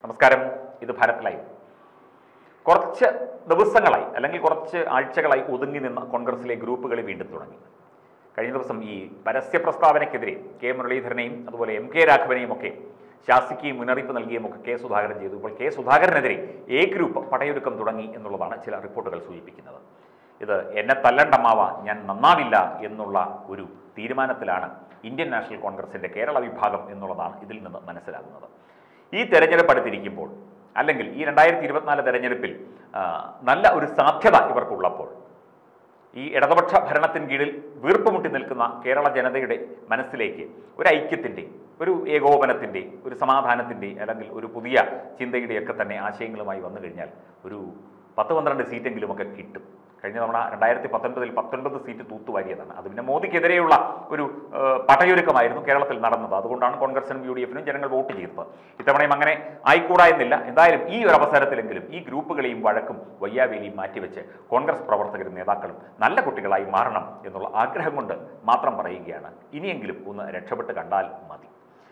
നമസ്കാരം ഇത് ഭാരത് ലൈവ് കുറച്ച് ദിവസങ്ങളായി അല്ലെങ്കിൽ കുറച്ച് ആഴ്ചകളായി ഒതുങ്ങി നിന്ന കോൺഗ്രസിലെ ഗ്രൂപ്പുകൾ വീണ്ടും തുടങ്ങി കഴിഞ്ഞ ദിവസം ഈ പരസ്യ പ്രസ്താവനയ്ക്കെതിരെ കെ മുരളീധരനെയും അതുപോലെ എം കെ രാഘവനെയും ഒക്കെ ശാസിക്കുകയും മുന്നറിയിപ്പ് നൽകുകയും ഒക്കെ കെ സുധാകരൻ ചെയ്തു ഇപ്പോൾ കെ സുധാകരനെതിരെ എ ഗ്രൂപ്പ് പടയൊരുക്കം തുടങ്ങി എന്നുള്ളതാണ് ചില റിപ്പോർട്ടുകൾ സൂചിപ്പിക്കുന്നത് ഇത് എന്നെ തല്ലണ്ടമാവ ഞാൻ നന്നാവില്ല എന്നുള്ള ഒരു തീരുമാനത്തിലാണ് ഇന്ത്യൻ നാഷണൽ കോൺഗ്രസിൻ്റെ കേരള വിഭാഗം എന്നുള്ളതാണ് ഇതിൽ നിന്ന് മനസ്സിലാകുന്നത് ഈ തെരഞ്ഞെടുപ്പ് അടുത്തിരിക്കുമ്പോൾ അല്ലെങ്കിൽ ഈ രണ്ടായിരത്തി ഇരുപത്തിനാല് തെരഞ്ഞെടുപ്പിൽ ആ, നല്ല ഒരു സാധ്യത ഇവർക്കുള്ളപ്പോൾ ഈ ഇടതുപക്ഷ ഭരണത്തിന് കീഴിൽ വീർപ്പുമുട്ടി നിൽക്കുന്ന കേരള ജനതയുടെ മനസ്സിലേക്ക് ഒരു ഐക്യത്തിൻ്റെ ഒരു ഏകോപനത്തിൻ്റെ ഒരു സമാധാനത്തിൻ്റെ അല്ലെങ്കിൽ ഒരു പുതിയ ചിന്തയുടെയൊക്കെ തന്നെ ആശയങ്ങളുമായി വന്നു കഴിഞ്ഞാൽ ഒരു പത്ത് പന്ത്രണ്ട് സീറ്റെങ്കിലുമൊക്കെ കിട്ടും കഴിഞ്ഞ തവണ രണ്ടായിരത്തി പത്തൊൻപതിൽ പത്തൊൻപത് സീറ്റ് തൂത്തുവാരിയതാണ് അത് പിന്നെ മോദിക്കെതിരെയുള്ള ഒരു ആ, പടയൊരുക്കമായിരുന്നു കേരളത്തിൽ നടന്നത് അതുകൊണ്ടാണ് കോൺഗ്രസിനും യു ഡി എഫിനും ജനങ്ങൾ വോട്ട് ചെയ്തത് ഇത്തവണയും അങ്ങനെ ആയിക്കൂടാ എന്നില്ല എന്തായാലും ഈ ഒരു അവസരത്തിലെങ്കിലും ഈ ഗ്രൂപ്പുകളെയും വഴക്കും വയ്യാവേലിയും മാറ്റിവെച്ച് കോൺഗ്രസ് പ്രവർത്തകരും നേതാക്കളും നല്ല കുട്ടികളായി മാറണം എന്നുള്ള ആഗ്രഹം കൊണ്ട് മാത്രം പറയുകയാണ് ഇനിയെങ്കിലും ഒന്ന് രക്ഷപ്പെട്ട് കണ്ടാൽ മതി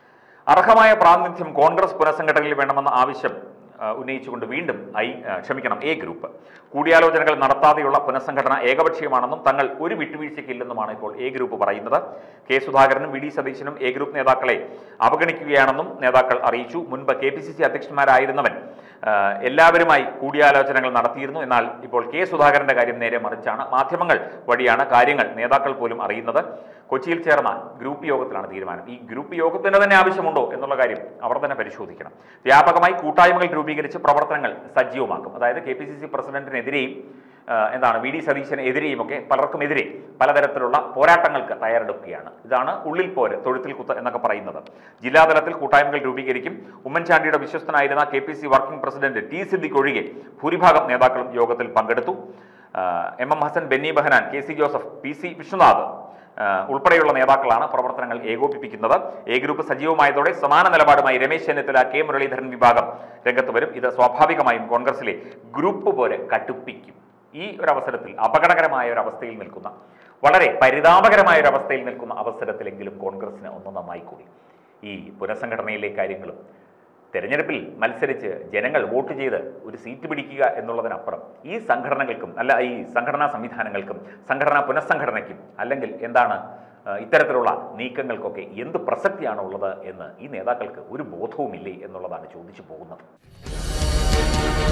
അർഹമായ പ്രാതിനിധ്യം കോൺഗ്രസ് പുനഃസംഘടനയിൽ വേണമെന്ന ആവശ്യം ആ, ഉന്നയിച്ചുകൊണ്ട് വീണ്ടും ഐ ആ, ക്ഷമിക്കണം എ ഗ്രൂപ്പ് കൂടിയാലോചനകൾ നടത്താതെയുള്ള പുനഃസംഘടന ഏകപക്ഷീയമാണെന്നും തങ്ങൾ ഒരു വിട്ടുവീഴ്ചയ്ക്കില്ലെന്നുമാണ് ഇപ്പോൾ എ ഗ്രൂപ്പ് പറയുന്നത് കെ സുധാകരനും വി ഡി സതീശനും എ ഗ്രൂപ്പ് നേതാക്കളെ അവഗണിക്കുകയാണെന്നും നേതാക്കൾ അറിയിച്ചു മുൻപ് കെ പി സി സി അധ്യക്ഷന്മാരായിരുന്നവൻ ആ, എല്ലാവരുമായി കൂടിയാലോചനകൾ നടത്തിയിരുന്നു എന്നാൽ ഇപ്പോൾ കെ സുധാകരന്റെ കാര്യം നേരെ മറിച്ചാണ് മാധ്യമങ്ങൾ വഴിയാണ് കാര്യങ്ങൾ നേതാക്കൾ പോലും അറിയുന്നത് കൊച്ചിയിൽ ചേർന്ന ഗ്രൂപ്പ് യോഗത്തിലാണ് തീരുമാനം ഈ ഗ്രൂപ്പ് യോഗത്തിന് തന്നെ ആവശ്യമുണ്ടോ എന്നുള്ള കാര്യം അവർ തന്നെ പരിശോധിക്കണം വ്യാപകമായി കൂട്ടായ്മകൾ രൂപീകരിച്ച് പ്രവർത്തനങ്ങൾ സജീവമാക്കും അതായത് കെ പി സി സി പ്രസിഡന്റിനെതിരെയും ആ, എന്താണ് വി ഡി സതീശനെതിരെയും ഒക്കെ പലർക്കുമെതിരെ പലതരത്തിലുള്ള പോരാട്ടങ്ങൾക്ക് തയ്യാറെടുക്കുകയാണ് ഇതാണ് ഉള്ളിൽ പോര് തൊഴുത്തിൽ കുത്ത് എന്നൊക്കെ പറയുന്നത് ജില്ലാതലത്തിൽ കൂട്ടായ്മകൾ രൂപീകരിക്കും ഉമ്മൻചാണ്ടിയുടെ വിശ്വസ്തനായിരുന്ന K P C working president T Siddique ഒഴികെ ഭൂരിഭാഗം നേതാക്കളും യോഗത്തിൽ പങ്കെടുത്തു ആ, M M Hassan Benny Behanan K C Joseph P C Vishwanath ആ, ഉൾപ്പെടെയുള്ള നേതാക്കളാണ് പ്രവർത്തനങ്ങൾ ഏകോപിപ്പിക്കുന്നത് എ ഗ്രൂപ്പ് സജീവമായതോടെ സമാന നിലപാടുമായി രമേശ് ചെന്നിത്തല കെ മുരളീധരൻ വിഭാഗം രംഗത്ത് വരും ഇത് സ്വാഭാവികമായും കോൺഗ്രസിലെ ഗ്രൂപ്പ് പോലെ കടുപ്പിക്കും ഈ ഒരു അവസരത്തിൽ അപകടകരമായ ഒരു അവസ്ഥയിൽ നിൽക്കുന്ന വളരെ പരിതാപകരമായ ഒരു അവസ്ഥയിൽ നിൽക്കുന്ന അവസരത്തിലെങ്കിലും കോൺഗ്രസിന് ഒന്ന് നന്നായി കൂടി ഈ പുനഃസംഘടനയിലെ കാര്യങ്ങളും തെരഞ്ഞെടുപ്പിൽ മത്സരിച്ച് ജനങ്ങൾ വോട്ട് ചെയ്ത് ഒരു സീറ്റ് പിടിക്കുക എന്നുള്ളതിനപ്പുറം ഈ സംഘടനകൾക്കും അല്ല ഈ സംഘടനാ സംവിധാനങ്ങൾക്കും സംഘടനാ പുനഃസംഘടനയ്ക്കും അല്ലെങ്കിൽ എന്താണ് ആ, ഇത്തരത്തിലുള്ള നീക്കങ്ങൾക്കൊക്കെ എന്ത് പ്രസക്തിയാണ് ഉള്ളത് എന്ന് ഈ നേതാക്കൾക്ക് ഒരു ബോധവുമില്ലേ എന്നുള്ളതാണ് ചോദിച്ചു പോകുന്നത്